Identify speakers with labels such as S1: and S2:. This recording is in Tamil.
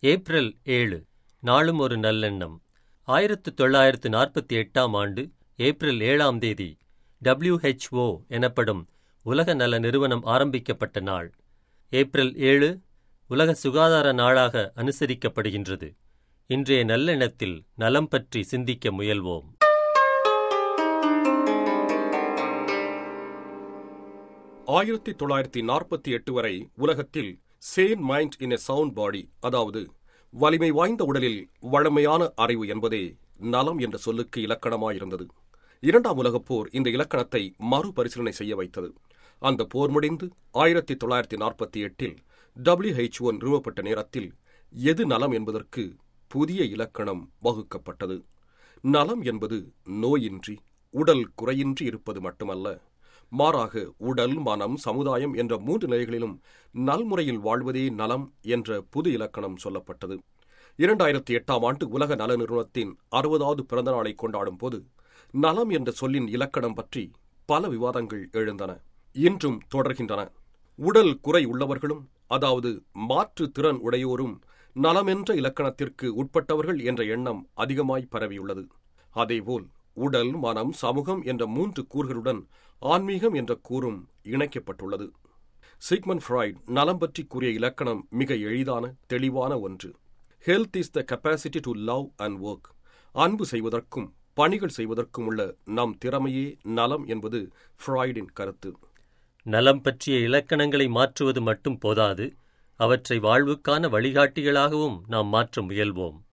S1: ஏப்ரல் ஏழு நாளும் ஒரு நல்லெண்ணம் ஆயிரத்து தொள்ளாயிரத்து நாற்பத்தி எட்டாம் ஆண்டு ஏப்ரல் ஏழாம் தேதி WHO எனப்படும் உலக நல நிறுவனம் ஆரம்பிக்கப்பட்ட நாள் ஏப்ரல் ஏழு உலக சுகாதார நாளாக அனுசரிக்கப்படுகின்றது இன்றைய நல்லெண்ணத்தில் நலம் பற்றி சிந்திக்க முயல்வோம்
S2: ஆயிரத்தி தொள்ளாயிரத்தி நாற்பத்தி எட்டு வரை உலகத்தில் சேன் மைண்ட் இன் எ சவுண்ட் பாடி அதாவது வலிமை வாய்ந்த உடலில் வழமையான அறிவு என்பதே நலம் என்ற சொல்லுக்கு இலக்கணமாயிருந்தது இரண்டாம் உலகப் போர் இந்த இலக்கணத்தை மறுபரிசீலனை செய்ய வைத்தது அந்த போர் முடிந்து ஆயிரத்தி தொள்ளாயிரத்தி நாற்பத்தி எட்டில் டபிள்யூஹெச்ஓ நிறுவப்பட்ட நேரத்தில் எது நலம் என்பதற்கு புதிய இலக்கணம் வகுக்கப்பட்டது நலம் என்பது நோயின்றி உடல் குறையின்றி இருப்பது மட்டுமல்ல மாறாக உடல் மனம் சமுதாயம் என்ற மூன்று நிலைகளிலும் நல்முறையில் வாழ்வதே நலம் என்ற புது இலக்கணம் சொல்லப்பட்டது இரண்டாயிரத்தி எட்டாம் ஆண்டு உலக நல நிறுவனத்தின் அறுபதாவது பிறந்த நாளை கொண்டாடும் போது நலம் என்ற சொல்லின் இலக்கணம் பற்றி பல விவாதங்கள் எழுந்தன இன்றும் தொடர்கின்றன உடல் குறை உள்ளவர்களும் அதாவது மாற்று திறன் உடையோரும் நலமென்ற இலக்கணத்திற்கு உட்பட்டவர்கள் என்ற எண்ணம் அதிகமாய் பரவியுள்ளது அதேபோல் உடல் மனம் சமூகம் என்ற மூன்று கூறுகளுடன் ஆன்மீகம் என்ற கூறும் இணைக்கப்பட்டுள்ளது சிக்மன் ஃப்ராய்ட் நலம் பற்றி கூறிய இலக்கணம் மிக எளிதான தெளிவான ஒன்று health is the capacity to love and work அன்பு செய்வதற்கும் பணிகள் செய்வதற்கும் உள்ள நம் திறமையே நலம் என்பது ஃப்ராய்டின் கருத்து
S1: நலம் பற்றிய இலக்கணங்களை மாற்றுவது மட்டும் போதாது அவற்றை வாழ்வுக்கான வழிகாட்டிகளாகவும் நாம் மாற்ற முயல்வோம்